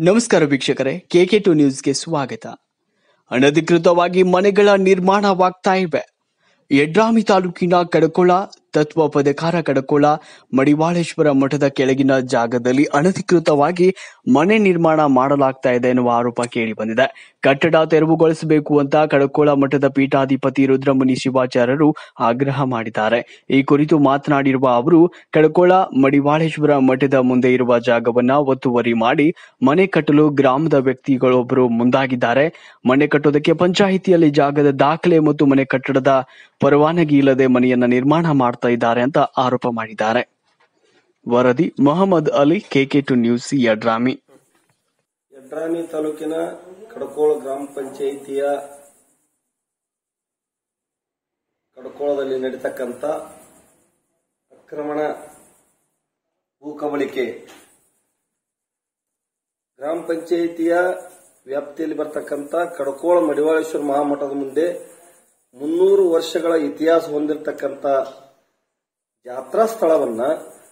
ನಮಸ್ಕಾರ ವೀಕ್ಷಕರೇ K K to ನ್ಯೂಸ್ಗೆ ಸ್ವಾಗತ ಅನಧಿಕೃತವಾಗಿ ಮನೆಗಳ ನಿರ್ಮಾಣವಾಗ್ತಾ ಇವೆ ಯಡ್ರಾಮಿ ತಾಲೂಕಿನ ಕಡಕೋಳ ತತ್ವ ಪದಕಾರ ಕಡಕೋಳ ಮಡಿವಾಳೇಶ್ವರ ಮಠದ ಕೆಳಗಿನ ಜಾಗದಲ್ಲಿ ಅನಧಿಕೃತವಾಗಿ ಮನೆ ನಿರ್ಮಾಣ ಮಾಡಲಾಗ್ತಾ ಇದೆ ಎನ್ನುವ ಆರೋಪ ಕೇಳಿ ಬಂದಿದೆ ಕಟ್ಟಡ ತೆರವುಗೊಳಿಸಬೇಕು ಅಂತ ಕಡಕೋಳ ಮಠದ ಪೀಠಾಧಿಪತಿ ರುದ್ರಮುನಿ ಶಿವಾಚಾರ್ಯರು ಆಗ್ರಹ ಮಾಡಿದ್ದಾರೆ ಈ ಕುರಿತು ಮಾತನಾಡಿರುವ ಅವರು ಕಡಕೋಳ ಮಡಿವಾಳೇಶ್ವರ ಮಠದ ಮುಂದೆ ಇರುವ ಜಾಗವನ್ನ ಒತ್ತುವರಿ ಮಾಡಿ ಮನೆ ಕಟ್ಟಲು ಗ್ರಾಮದ ವ್ಯಕ್ತಿಗಳೊಬ್ಬರು ಮುಂದಾಗಿದ್ದಾರೆ ಮನೆ ಕಟ್ಟೋದಕ್ಕೆ ಪಂಚಾಯಿತಿಯಲ್ಲಿ ಜಾಗದ ದಾಖಲೆ ಮತ್ತು ಮನೆ ಕಟ್ಟಡದ ಪರವಾನಗಿ ಇಲ್ಲದೆ ಮನೆಯನ್ನ ನಿರ್ಮಾಣ ಮಾಡ್ತಾ ಇದ್ದಾರೆ ಅಂತ ಆರೋಪ ಮಾಡಿದ್ದಾರೆ ವರದಿ Mohammed Ali KK two news Yadrami Yadrami ತಾಲೂಕಿನ ಕಡಕೋಳ ಗ್ರಾಮ ಪಂಚಾಯಿತಿಯ ಕಡಕೋಳದಲ್ಲಿ ನಡೀತಕ್ಕಂಥ ಆಕ್ರಮಣ ಭೂಕಬಳಿಕೆ ಗ್ರಾಮ ಪಂಚಾಯಿತಿಯ ವ್ಯಾಪ್ತಿಯಲ್ಲಿ ಬರ್ತಕ್ಕಂಥ ಕಡಕೋಳ ಮಡಿವಾಳೇಶ್ವರ ಮಹಾಮಠದ ಮುಂದೆ ಮುನ್ನೂರು ವರ್ಷಗಳ ಇತಿಹಾಸ ಹೊಂದಿರತಕ್ಕಂಥ ಜಾತ್ರಾ ಸ್ಥಳವನ್ನ